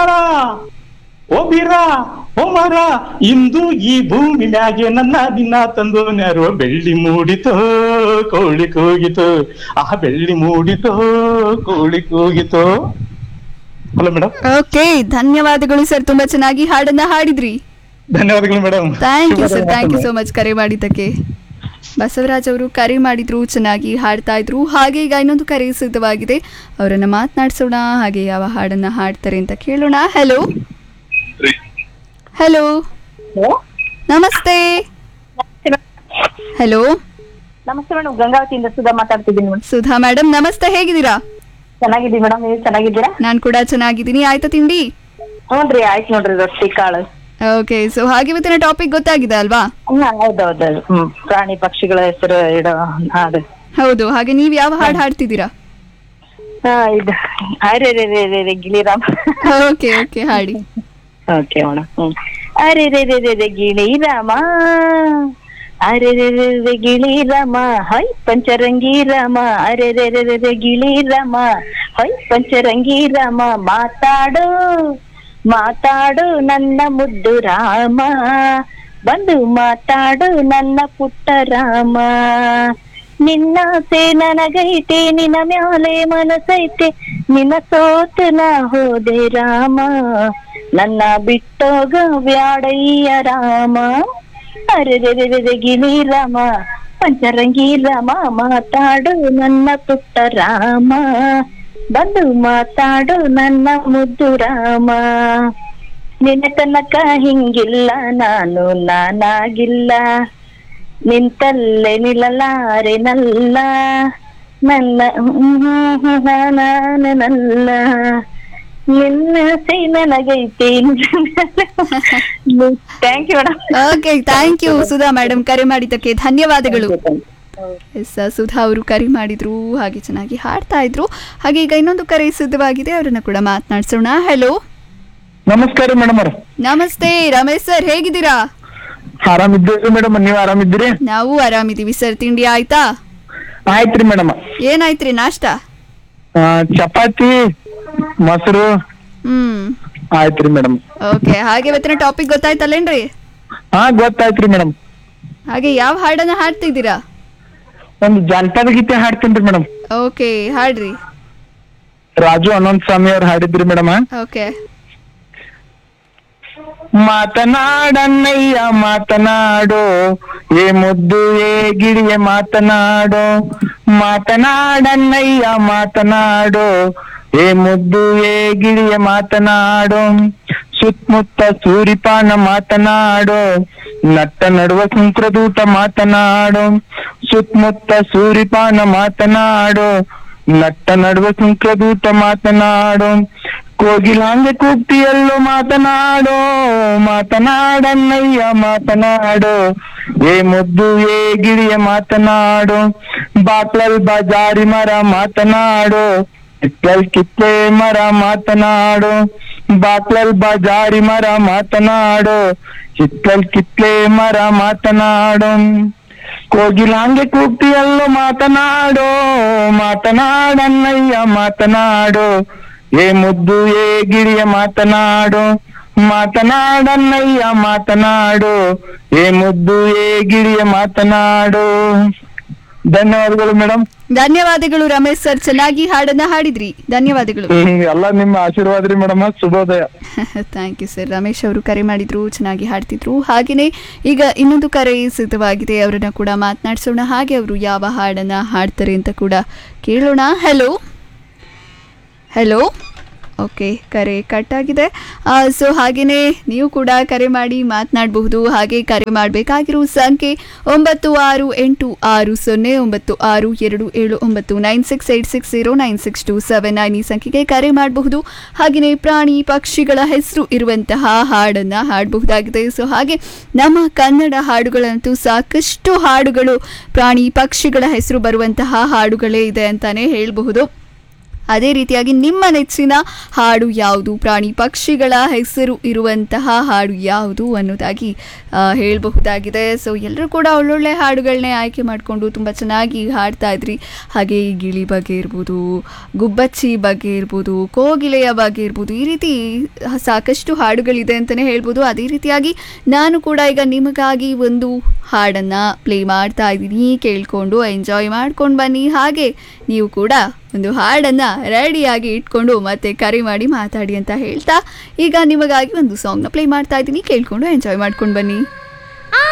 ಮರ ಓ ಬೀರ ಓ ಮರ ಇಂದು ಈ ಭೂಮಿ ಮ್ಯಾಗೆ ನನ್ನ ದಿನ ತಂದು ನ್ಯಾರೋ ಬೆಳ್ಳಿ ಮೂಡಿತೋ ಕೋಳಿ ಕೂಗಿತು ಆ ಬೆಳ್ಳಿ ಮೂಡಿತೋ ಕೋಳಿ ಕೂಗಿತು ಹಲೋ ಮೇಡಮ್ ಓಕೆ ಧನ್ಯವಾದಗಳು ಸರ್ ತುಂಬಾ ಚೆನ್ನಾಗಿ ಹಾಡನ್ನ ಹಾಡಿದ್ರಿ ಧನ್ಯವಾದಗಳು madam thank you sir thank you so much ಕರೆ ಮಾಡಿದ್ದಕ್ಕೆ ಬಸವರಾಜ್ ಅವರು ಕರೆ ಮಾಡಿದ್ರು ಚೆನ್ನಾಗಿ ಹಾಡ್ತಾ ಇದ್ರು ಹಾಗೆ ಈಗ ಇನ್ನೊಂದು ಕರೆ ಸಿದ್ಧವಾಗಿದೆ ಅವರನ್ನ ಮಾತನಾಡಿಸೋಣ ಹಾಗೆ ಯಾವ ಹಾಡನ್ನ ಹಾಡ್ತಾರೆ ಅಂತ ಕೇಳೋಣ ಹಲೋ ಹಲೋ ನಮಸ್ತೆ ಹಲೋ ನಮಸ್ತೆ ಮೇಡಮ್ ಗಂಗಾವತಿಯಿಂದ ಸುಧಾ ಮಾತಾಡ್ತಿದ್ದೀನಿ ಮೇಡಮ್ ಸುಧಾ ಮೇಡಮ್ ನಮಸ್ತೆ ಹೇಗಿದ್ದೀರಾ ಚೆನ್ನಾಗಿದ್ದೀವಿ ಮೇಡಮ್ ನೀವು ಚೆನ್ನಾಗಿದ್ದೀರಾ ನಾನು ಕೂಡ ಚೆನ್ನಾಗಿದ್ದೀನಿ ಆಯ್ತಾ ತಿಂಡಿ ಹ್ಞೂನ್ರಿ ಆಯ್ತು ನೋಡ್ರಿ ರೊಟ್ಟಿ ಕಾಳು ಓಕೆ ಸೊ ಹಾಗೆ ಇವತ್ತಿನ ಟಾಪಿಕ್ ಗೊತ್ತಾಗಿದೆ ಅಲ್ವಾ ಹ್ಮ್ ಹೌದೌದು ಹ್ಮ್ ಪ್ರಾಣಿ ಪಕ್ಷಿಗಳ ಹೆಸರು ಇಡೋ ಹಾಡು ಹೌದು ಹಾಗೆ ನೀವು ಯಾವ ಹಾಡು ಹಾಡ್ತಿದ್ದೀರಾ ಹಾ ಇದು ಅರೆ ರೇ ರೇ ರೇ ರೇ ಗಿಳಿರಾಮ ಓಕೆ ಓಕೆ ಹಾಡಿ ಓಕೆ ಮೇಡಮ್ ಹ್ಮ್ ಅರೆ ರೇ ರೇ ರೇ ರೇ ಗಿಳಿರಾಮ ಅರೆ ರೇ ರೇ ರೇ ಗಿಳಿರಾಮ ಹೈ ಪಂಚರಂಗಿ ರಾಮ ಅರೆ ರೇ ರೇ ರೇ ರೇ ಗಿಳಿರಾಮ ಹೈ ಪಂಚರಂಗಿ ರಾಮ ಮಾತಾಡು ಮಾತಾಡು ನನ್ನ ಮುದ್ದು ರಾಮ ಬಂದು ಮಾತಾಡು ನನ್ನ ಪುಟ್ಟ ರಾಮ ನಿನ್ನ ಸೇ ನನಗೈತೆ ನಿನ್ನ ಮ್ಯಾಲೆ ಮನಸೈತೆ ನಿನ್ನ ಸೋತು ನಾ ಹೋದೆ ರಾಮ ನನ್ನ ಬಿಟ್ಟೋಗ ಬ್ಯಾಡಯ್ಯ ರಾಮ ಅರೆರೆರೆರೆ ಗಿಳಿ ರಾಮ ಪಂಚರಂಗಿ ರಾಮ ಮಾತಾಡು ನನ್ನ ಪುಟ್ಟ ರಾಮ ಬಂದು ಮಾತಾಡು ನನ್ನ ಮುದ್ದು ರಾಮ ನಿನ್ನ ತನಕ ಹಿಂಗಿಲ್ಲ ನಾನು ನಾನಾಗಿಲ್ಲ ನಿಂತಲ್ಲೇ ನಿಲ್ಲಲಾರೆನಲ್ಲ ನನ್ನ ನಾನಲ್ಲ ನಿನ್ನ ಸೈ ನನಗೈತೆ thank you madam okay thank you Sudha madam ಕರೆ ಮಾಡಿದ್ದಕ್ಕೆ ಧನ್ಯವಾದಗಳು ಎಸ್ ಸುಧಾ ಅವರು ಕರೆ ಮಾಡಿದ್ರು ಹಾಗೆ ಚೆನ್ನಾಗಿ ಹಾಡ್ತಾ ಇದ್ರು ಹಾಗೆ ಈಗ ಇನ್ನೊಂದು ಕರೆ ಸಿದ್ಧವಾಗಿದೆ ಅವರನ್ನ ಕೂಡ ಮಾತನಾಡ್ಸೋಣ ಹಲೋ ನಮಸ್ಕಾರ ಮೇಡಮ್ ಅವ್ರ ನಮಸ್ತೆ ರಮೇಶ್ ಸರ್ ಹೇಗಿದ್ದೀರಾ ಆರಾಮಿದ್ದೀರಿ ಮೇಡಮ್ ನೀವ್ ಆರಾಮಿದ್ದೀರಿ ನಾವು ಆರಾಮಿದ್ದೀವಿ ಸರ್ ತಿಂಡಿ ಆಯ್ತಾ ಆಯ್ತ್ರಿ ಮೇಡಮ್ ಏನಾಯ್ತ್ರಿ ನಾಷ್ಟ ಚಪಾತಿ ಮೊಸರು ಹ್ಮ್ ಆಯ್ತ್ರಿ ಮೇಡಮ್ ಓಕೆ ಹಾಗೆ ಇವತ್ತಿನ ಟಾಪಿಕ್ ಗೊತ್ತಾಯ್ತಲ್ಲೇನ್ರಿ ಹಾ ಗೊತ್ತಾಯ್ತ್ರಿ ಮೇಡಮ್ ಹಾಗೆ ಯಾವ ಹಾಡನ್ನ ಹಾಡ್ತಿದ್ದೀರಾ ಒಂದು ಜಾನಪದ ಗೀತೆ ಹಾಡ್ತೀನಿ ಮೇಡಮ್ ಓಕೆ ಹಾಡ್ರಿ ರಾಜು ಅನಂತ್ ಸ್ವಾಮಿ ಅವ್ರು ಹಾಡಿದ್ರಿ ಮೇಡಮ್ ಓಕೆ ಮಾತನಾಡನ್ನಯ್ಯ ಮಾತನಾಡು ಏ ಮುದ್ದು ಏ ಗಿಳಿಯ ಮಾತನಾಡು ಮಾತನಾಡನ್ನಯ್ಯ ಮಾತನಾಡು ಏ ಮುದ್ದು ಏ ಗಿಳಿಯ ಮಾತನಾಡು ಸುತ್ತಮುತ್ತ ಸೂರಿಪಾನ ಮಾತನಾಡು ನಟ್ಟ ನಡುವ ಸುಂಕ್ರದೂತ ಮಾತನಾಡು ಸುತ್ತಮುತ್ತ ಸೂರಿಪಾನ ಮಾತನಾಡು ನಟ್ಟ ನಡುವ ಸುಂಕ್ರದೂತ ಮಾತನಾಡು ಕೋಗಿಲಾಂಗೆ ಕೂಗ್ತಿಯಲ್ಲೋ ಮಾತನಾಡೋ ಮಾತನಾಡನ್ನಯ್ಯ ಮಾತನಾಡು ಏ ಮುದ್ದು ಏ ಗಿಳಿಯ ಮಾತನಾಡು ಬಾಕ್ಲಲ್ ಬಜಾರಿ ಮರ ಮಾತನಾಡು ಕಿತ್ಲಲ್ ಕಿತ್ಲೆ ಮರ ಮಾತನಾಡು ಬಾಕ್ಲಲ್ ಬಜಾರಿ ಮರ ಮಾತನಾಡು ಕಿತ್ಲಲ್ ಕಿತ್ಲೆ ಮರ ಮಾತನಾಡು ಕೋಗಿಲಾಂಗೆ ಕೂಗ್ತಿಯಲ್ಲೋ ಮಾತನಾಡೋ ಮಾತನಾಡನ್ನಯ್ಯ ಮಾತನಾಡು ಏ ಮುದ್ದು ಏ ಗಿರಿಯ ಮಾತನಾಡು ಮಾತನಾಡನ್ನಯ್ಯ ಮಾತನಾಡು ಏ ಮುದ್ದು ಏ ಗಿರಿಯ ಮಾತನಾಡು ಧನ್ಯವಾದಗಳು ಮೇಡಮ್ ಧನ್ಯವಾದಗಳು ರಮೇಶ್ ಸರ್ ಚೆನ್ನಾಗಿ ಹಾಡನ್ನ ಹಾಡಿದ್ರಿ ಧನ್ಯವಾದಗಳು ಎಲ್ಲ ನಿಮ್ಮ ಆಶೀರ್ವಾದ ರೀ ಮೇಡಮ್ ಶುಭೋದಯ ಥ್ಯಾಂಕ್ ಯು ಸರ್ ರಮೇಶ್ ಅವರು ಕರೆ ಮಾಡಿದ್ರು ಚೆನ್ನಾಗಿ ಹಾಡ್ತಿದ್ರು ಹಾಗೆಯೇ ಈಗ ಇನ್ನೊಂದು ಕರೆ ಸಿದ್ಧವಾಗಿದೆ ಅವರನ್ನ ಕೂಡ ಮಾತನಾಡಿಸೋಣ ಹಾಗೆ ಅವರು ಯಾವ ಹಾಡನ್ನ ಹಾಡ್ತಾರೆ ಅಂತ ಕೂಡ ಕೇಳೋಣ ಹಲೋ ಹಲೋ ಓಕೆ ಕರೆ ಕಟ್ ಆಗಿದೆ ಸೊ ಹಾಗೆಯೇ ನೀವು ಕೂಡ ಕರೆ ಮಾಡಿ ಮಾತನಾಡಬಹುದು ಹಾಗೆ ಕರೆ ಮಾಡಬೇಕಾಗಿರೋ ಸಂಖ್ಯೆ ಒಂಬತ್ತು ಆರು ಎಂಟು ಆರು ಸೊನ್ನೆ ಒಂಬತ್ತು ಆರು ಎರಡು ಏಳು ಒಂಬತ್ತು nine six eight six zero nine six two seven nine ಈ ಸಂಖ್ಯೆಗೆ ಕರೆ ಮಾಡಬಹುದು ಹಾಗೆಯೇ ಪ್ರಾಣಿ ಪಕ್ಷಿಗಳ ಹೆಸರು ಇರುವಂತಹ ಹಾಡನ್ನು ಹಾಡಬಹುದಾಗಿದೆ ಸೊ ಹಾಗೆ ನಮ್ಮ ಕನ್ನಡ ಹಾಡುಗಳಂತೂ ಸಾಕಷ್ಟು ಹಾಡುಗಳು ಪ್ರಾಣಿ ಪಕ್ಷಿಗಳ ಹೆಸರು ಬರುವಂತಹ ಹಾಡುಗಳೇ ಇದೆ ಅಂತಾನೆ ಹೇಳಬಹುದು ಅದೇ ರೀತಿಯಾಗಿ ನಿಮ್ಮ ನೆಚ್ಚಿನ ಹಾಡು ಯಾವುದು ಪ್ರಾಣಿ ಪಕ್ಷಿಗಳ ಹೆಸರು ಇರುವಂತಹ ಹಾಡು ಯಾವುದು ಅನ್ನೋದಾಗಿ ಆ, ಹೇಳಬಹುದಾಗಿದೆ ಸೊ ಎಲ್ಲರೂ ಕೂಡ ಒಳ್ಳೊಳ್ಳೆ ಹಾಡುಗಳನ್ನೇ ಆಯ್ಕೆ ಮಾಡಿಕೊಂಡು ತುಂಬ ಚೆನ್ನಾಗಿ ಹಾಡ್ತಾ ಇದ್ರಿ ಹಾಗೆ ಈ ಗಿಳಿ ಬಗ್ಗೆ ಇರ್ಬೋದು ಗುಬ್ಬಚ್ಚಿ ಬಗ್ಗೆ ಇರ್ಬೋದು ಕೋಗಿಲೆಯ ಬಗ್ಗೆ ಇರ್ಬೋದು ಈ ರೀತಿ ಸಾಕಷ್ಟು ಹಾಡುಗಳಿದೆ ಅಂತಲೇ ಹೇಳ್ಬೋದು ಅದೇ ರೀತಿಯಾಗಿ ನಾನು ಕೂಡ ಈಗ ನಿಮಗಾಗಿ ಒಂದು ಹಾಡನ್ನು ಪ್ಲೇ ಮಾಡ್ತಾ ಇದ್ದೀನಿ ಕೇಳಿಕೊಂಡು ಎಂಜಾಯ್ ಮಾಡ್ಕೊಂಡು ಬನ್ನಿ ಹಾಗೆ ನೀವು ಕೂಡ ಒಂದು ಹಾಡನ್ನು ರೆಡಿಯಾಗಿ ಇಟ್ಕೊಂಡು ಮತ್ತೆ ಕರೆ ಮಾಡಿ ಮಾತಾಡಿ ಅಂತ ಹೇಳ್ತಾ ಈಗ ನಿಮಗಾಗಿ ಒಂದು ಸಾಂಗ್ನ ಪ್ಲೇ ಮಾಡ್ತಾ ಇದ್ದೀನಿ ಕೇಳಿಕೊಂಡು ಎಂಜಾಯ್ ಮಾಡ್ಕೊಂಡು ಬನ್ನಿ